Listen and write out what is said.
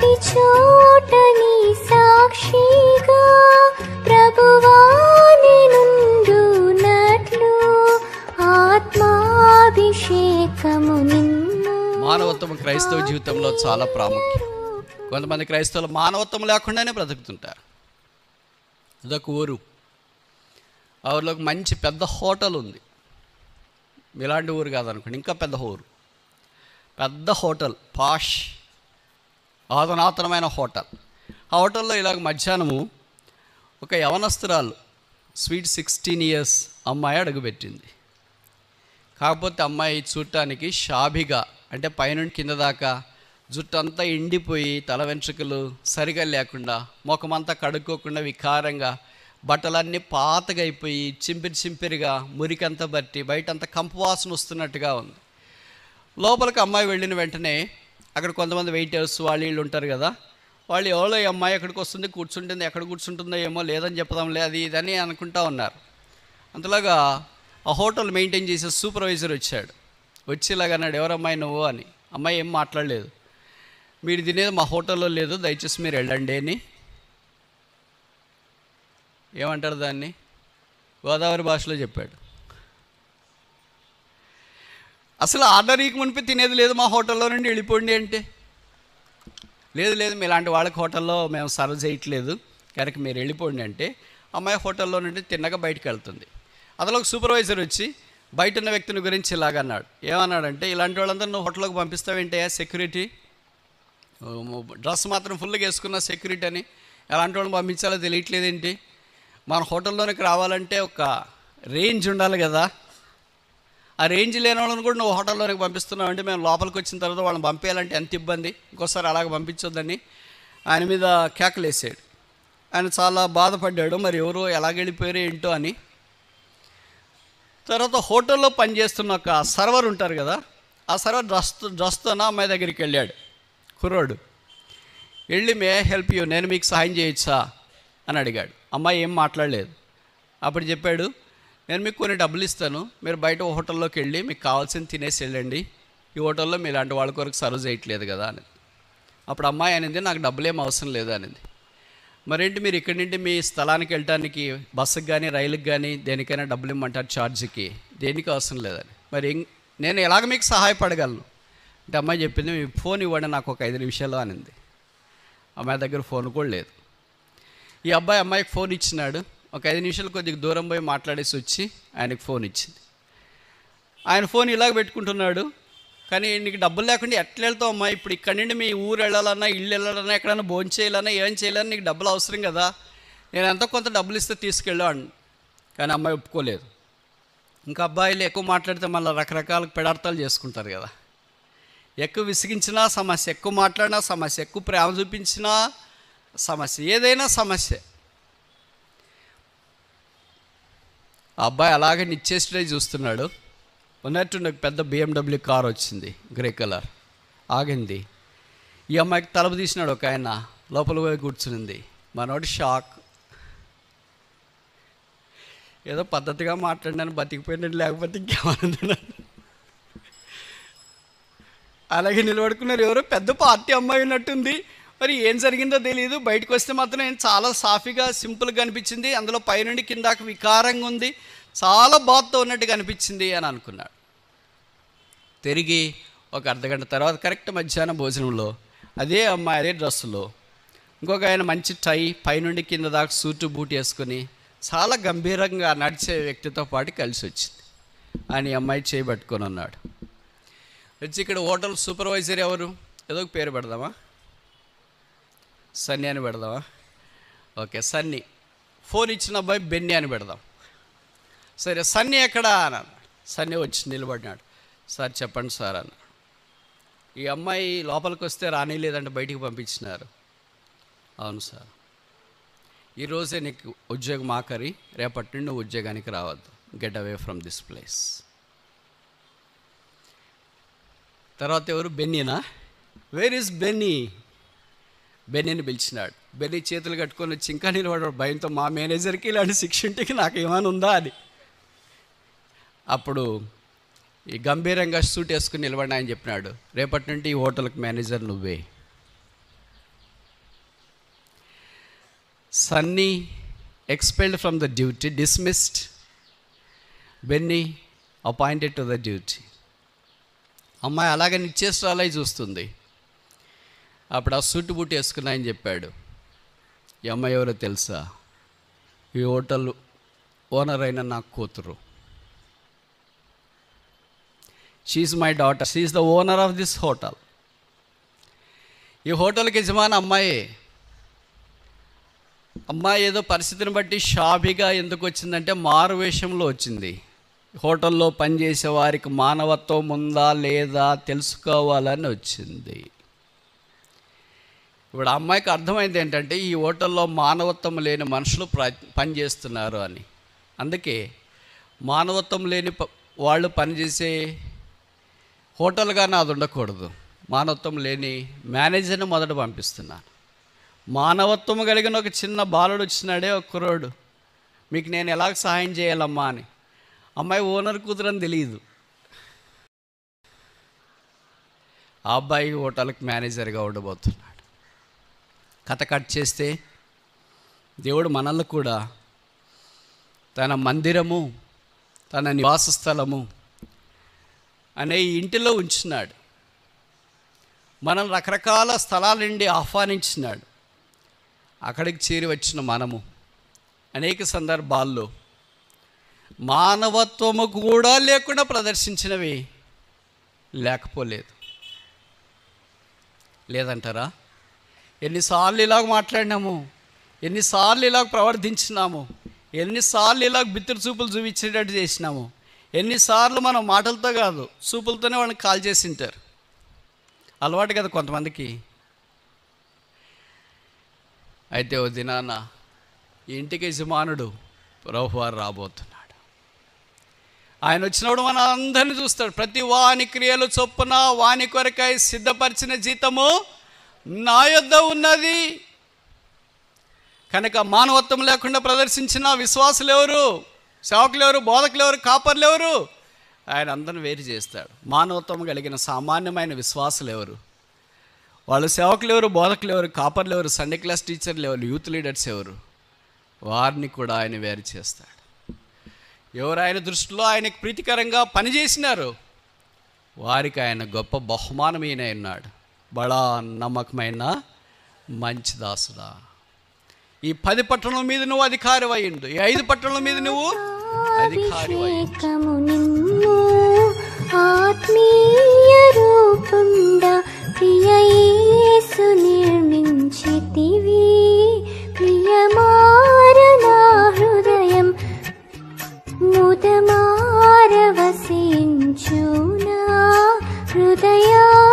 ప్రతి చోటని సాక్షిగా ప్రభువాని నుండునట్లు ఆత్మాభిషేకము నిన్ను మానవత్వం క్రైస్తవ జీవితంలో చాలా ప్రాముఖ్యం కొంతమంది క్రైస్తవులు మానవత్వం లేకుండానే బ్రతుకుతుంటారు ఇదొక ఊరు ఆ ఊరిలో ఒక మంచి పెద్ద హోటల్ ఉంది ఇలాంటి ఊరు కాదనుకోండి ఇంకా పెద్ద ఊరు పెద్ద హోటల్ పాష్ ఆధునాతనమైన హోటల్ ఆ హోటల్లో ఇలాగ మధ్యాహ్నము ఒక యవనస్తురాలు స్వీట్ సిక్స్టీన్ ఇయర్స్ అమ్మాయి అడుగుపెట్టింది కాకపోతే అమ్మాయి చూడటానికి షాభిగా అంటే పైనుండి కింద దాకా జుట్టు అంతా ఎండిపోయి తల వెంట్రుకలు సరిగా లేకుండా ముఖమంతా కడుక్కోకుండా వికారంగా బట్టలన్నీ పాతగా అయిపోయి చింపిరి చింపిరిగా మురికంతా బట్టి బయటంతా కంపు వాసన వస్తున్నట్టుగా ఉంది లోపలికి అమ్మాయి వెళ్ళిన వెంటనే అక్కడ కొంతమంది వెయిటర్స్ వాళ్ళు వీళ్ళు ఉంటారు కదా వాళ్ళు ఎవరో ఈ అమ్మాయి ఎక్కడికి వస్తుంది కూర్చుంటుంది ఎక్కడ కూర్చుంటుందో ఏమో లేదని చెప్పదాంలే అది ఇదని అనుకుంటా ఉన్నారు అంతలాగా ఆ హోటల్ మెయింటైన్ చేసే సూపర్వైజర్ వచ్చాడు వచ్చి ఇలాగ అన్నాడు ఎవరమ్మాయి నువ్వు అని అమ్మాయి ఏం మాట్లాడలేదు మీరు తినేది మా హోటల్లో లేదు దయచేసి మీరు వెళ్ళండి అని ఏమంటారు దాన్ని గోదావరి భాషలో చెప్పాడు అసలు ఆర్డర్ ఇక మునిపి తినేది లేదు మా హోటల్లో నుండి వెళ్ళిపోండి అంటే లేదు లేదు మీ ఇలాంటి వాళ్ళకి హోటల్లో మేము సర్వ్ చేయట్లేదు కనుక మీరు వెళ్ళిపోండి అంటే అమ్మాయి హోటల్లో నుండి తిన్నగా బయటికి వెళ్తుంది అందులో ఒక సూపర్వైజర్ వచ్చి బయట ఉన్న వ్యక్తిని గురించి ఇలాగ అన్నాడు ఏమన్నాడంటే ఇలాంటి వాళ్ళందరూ నువ్వు హోటల్లోకి పంపిస్తావేంటే సెక్యూరిటీ డ్రెస్ మాత్రం ఫుల్గా వేసుకున్న సెక్యూరిటీ అని ఎలాంటి వాళ్ళని పంపించాలో తెలియట్లేదేంటి మన హోటల్లోనికి రావాలంటే ఒక రేంజ్ ఉండాలి కదా ఆ రేంజ్ లేని వాళ్ళని కూడా నువ్వు హోటల్లోనికి పంపిస్తున్నావు అంటే మేము లోపలికి వచ్చిన తర్వాత వాళ్ళని పంపేయాలంటే ఎంత ఇబ్బంది ఇంకోసారి అలాగ పంపించొద్దని ఆయన మీద కేకలేసాడు ఆయన చాలా బాధపడ్డాడు మరి ఎవరు ఎలాగ వెళ్ళిపోయారు ఏంటో అని తర్వాత హోటల్లో పనిచేస్తున్న ఒక సర్వర్ ఉంటారు కదా ఆ సర్వర్ డ్రస్ డ్రస్తోన అమ్మాయి దగ్గరికి వెళ్ళాడు కుర్రోడు వెళ్ళి మే హెల్ప్ యూ నేను మీకు సహాయం చేయొచ్చా అని అడిగాడు అమ్మాయి ఏం మాట్లాడలేదు అప్పుడు చెప్పాడు నేను మీకు కొన్ని డబ్బులు ఇస్తాను మీరు బయట ఓ హోటల్లోకి వెళ్ళి మీకు కావాల్సింది తినేసి వెళ్ళండి ఈ హోటల్లో మీ ఇలాంటి వాళ్ళ కొరకు సర్వ్ చేయట్లేదు కదా అని అప్పుడు అమ్మాయి అనింది నాకు డబ్బులు ఏం అవసరం లేదు అనింది మరేంటి మీరు ఇక్కడి నుండి మీ స్థలానికి వెళ్ళటానికి బస్సుకి కానీ రైలుకి కానీ దేనికైనా డబ్బులు ఇమ్మంటారు ఛార్జ్కి దేనికి అవసరం లేదని మరి ఇం- నేను ఎలాగ మీకు సహాయపడగలను అంటే అమ్మాయి చెప్పింది మీ ఫోన్ ఇవ్వండి నాకు ఒక ఐదు నిమిషాలు అనింది అమ్మాయి దగ్గర ఫోన్ కూడా లేదు ఈ అబ్బాయి అమ్మాయికి ఫోన్ ఇచ్చినాడు ఒక ఐదు నిమిషాలు కొద్దిగా దూరం పోయి మాట్లాడేసి వచ్చి ఆయనకి ఫోన్ ఇచ్చింది ఆయన ఫోన్ ఇలాగ పెట్టుకుంటున్నాడు కానీ నీకు డబ్బులు లేకుండా ఎట్లా వెళ్తావు అమ్మా ఇప్పుడు ఇక్కడి నుండి మీ ఊరు వెళ్ళాలన్నా ఇల్లు వెళ్ళాలన్నా ఎక్కడైనా భోజనం చేయాలన్నా ఏం చేయాలన్నా నీకు డబ్బులు అవసరం కదా నేను ఎంతో కొంత డబ్బులు ఇస్తే తీసుకెళ్ళాను కానీ అమ్మాయి ఒప్పుకోలేదు ఇంకా అబ్బాయిలు ఎక్కువ మాట్లాడితే మళ్ళీ రకరకాల పెడార్థాలు చేసుకుంటారు కదా ఎక్కువ విసిగించినా సమస్య ఎక్కువ మాట్లాడినా సమస్య ఎక్కువ ప్రేమ చూపించినా సమస్య ఏదైనా సమస్య ఆ అబ్బాయి అలాగే నిచ్చేస్టే చూస్తున్నాడు ఉన్నట్టు నాకు పెద్ద బిఎండబ్ల్యూ కార్ వచ్చింది గ్రే కలర్ ఆగింది ఈ అమ్మాయికి తలుపు తీసినాడు ఒక ఆయన లోపల పోయి కూర్చునింది మనోడు షాక్ ఏదో పద్ధతిగా మాట్లాడినాను బతికిపోయినాడు లేకపోతే ఇంకేమన్నా అలాగే నిలబడుకున్నారు ఎవరో పెద్ద పార్టీ అమ్మాయి ఉన్నట్టుంది మరి ఏం జరిగిందో తెలియదు బయటకు వస్తే మాత్రం ఏం చాలా సాఫీగా సింపుల్గా అనిపించింది అందులో పైనుండి కిందాక వికారంగా ఉంది చాలా బాధతో ఉన్నట్టుగా అనిపించింది అని అనుకున్నాడు తిరిగి ఒక అర్ధగంట తర్వాత కరెక్ట్ మధ్యాహ్నం భోజనంలో అదే అమ్మాయి అదే డ్రెస్సులో ఇంకొక ఆయన మంచి టై పైనుండి కింద దాకా సూటు బూట్ వేసుకొని చాలా గంభీరంగా నడిచే వ్యక్తితో పాటు కలిసి వచ్చింది ఆయన ఈ అమ్మాయి చేయబట్టుకొని ఉన్నాడు వచ్చి ఇక్కడ హోటల్ సూపర్వైజర్ ఎవరు ఏదో ఒక పేరు పెడదామా సన్నీ అని పెడదామా ఓకే సన్నీ ఫోన్ ఇచ్చిన అబ్బాయి బెన్నీ అని పెడదాం సరే సన్నీ ఎక్కడా అన్నాడు సన్నీ వచ్చి నిలబడినాడు సార్ చెప్పండి సార్ అన్నాడు ఈ అమ్మాయి లోపలికి వస్తే రానిలేదంటే బయటికి పంపించినారు అవును సార్ ఈరోజే నీకు ఉద్యోగం ఆఖరి రేపటి నుండి నువ్వు ఉద్యోగానికి రావద్దు get away from this place తర్వాత ఎవరు బెన్నీనా వేర్ ఇస్ బెన్నీ బెన్నీని పిలిచినాడు బెన్నీ చేతులు కట్టుకొని వచ్చి ఇంకా నిలబడ్డాడు భయంతో మా మేనేజర్కి ఇలాంటి శిక్ష ఉంటే నాకు ఏమైనా ఉందా అని అప్పుడు ఈ గంభీరంగా సూట్ వేసుకుని నిలబడి ఆయన చెప్పినాడు రేపటి నుండి ఈ హోటల్కి మేనేజర్ నువ్వే Sunny expelled from the duty dismissed Benny appointed to the duty అమ్మాయి అలాగే నిశ్చేష్టాలై చూస్తుంది అప్పుడు ఆ సూట్ బూట్ వేసుకున్నా అని చెప్పాడు ఈ అమ్మాయి ఎవరో తెలుసా ఈ హోటల్ ఓనర్ అయిన నా కూతురు she my daughter she the owner of this hotel ఈ హోటల్కి యజమాని అమ్మాయి అమ్మాయి ఏదో పరిస్థితిని బట్టి షాబీగా ఎందుకు వచ్చిందంటే మారు వేషంలో వచ్చింది హోటల్లో పనిచేసే వారికి మానవత్వం ఉందా లేదా తెలుసుకోవాలని వచ్చింది ఇప్పుడు ఆ అమ్మాయికి అర్థమైంది ఏంటంటే ఈ హోటల్లో మానవత్వం లేని మనుషులు ప్ర పనిచేస్తున్నారు అని అందుకే మానవత్వం లేని ప- వాళ్ళు పనిచేసే హోటల్గా నాది ఉండకూడదు మానవత్వం లేని మేనేజర్ని మొదట పంపిస్తున్నాను మానవత్వం కలిగిన ఒక చిన్న బాలుడు వచ్చినాడే ఒక కుర్రోడు మీకు నేను ఎలాగ సహాయం చేయాలమ్మా అని అమ్మాయి ఓనర్ కూతురని తెలియదు ఆ అబ్బాయి హోటల్కి మేనేజర్గా ఉండబోతున్నాడు కథ కట్ చేస్తే దేవుడు మనల్ని కూడా తన మందిరము తన నివాస స్థలము అనే ఈ ఇంటిలో ఉంచున్నాడు మనం రకరకాల స్థలాల నుండి ఆహ్వానించినాడు అక్కడికి చేరి వచ్చిన మనము అనేక సందర్భాల్లో మానవత్వము కూడా లేకుండా ప్రదర్శించినవి లేకపోలేదు లేదంటారా ఎన్నిసార్లు ఇలాగ మాట్లాడినాము ఎన్నిసార్లు ఇలాగ ప్రవర్తించినాము ఎన్నిసార్లు ఇలాగ బిత్తురు చూపులు చూపించేటట్టు చేసినాము ఎన్నిసార్లు మనం మాటలతో కాదు చూపులతోనే వాళ్ళని కాల్ చేసి ఉంటారు అలవాటు కదా కొంతమందికి అయితే ఓ దినాన ఈ ఇంటికి యజమానుడు ప్రభువారు రాబోతున్నాడు ఆయన వచ్చినప్పుడు మన అందరిని చూస్తాడు ప్రతి వాని క్రియలు చొప్పున వాని కొరకై సిద్ధపరిచిన జీతము నా యొద్ద ఉన్నది కనుక మానవత్వం లేకుండా ప్రదర్శించిన విశ్వాసులు ఎవరు సేవకులు ఎవరు బోధకులు ఎవరు కాపర్లు ఎవరు ఆయన అందరిని వేరు చేస్తాడు మానవత్వం కలిగిన సామాన్యమైన విశ్వాసులు ఎవరు వాళ్ళు సేవకులు ఎవరు బోధకులు ఎవరు కాపర్లు ఎవరు సండే క్లాస్ టీచర్లు ఎవరు యూత్ లీడర్స్ ఎవరు వారిని కూడా ఆయన వేరు చేస్తాడు ఎవరు ఆయన దృష్టిలో ఆయనకు ప్రీతికరంగా పనిచేసినారు వారికి ఆయన గొప్ప బహుమానం ఈయన ఉన్నాడు బడా నమ్మకమైన మంచి దాసుడా ఈ పది పట్టణం మీద నువ్వు అధికారి అయ్యిండు ఈ ఐదు పట్టణం మీద నువ్వు అధికారి అయ్యిండు అభిషేకము నిన్ను ఆత్మీయ రూపుండ ప్రియ యేసు నిర్మించితివి ప్రియమార నా హృదయం ముదమార వసించునా హృదయా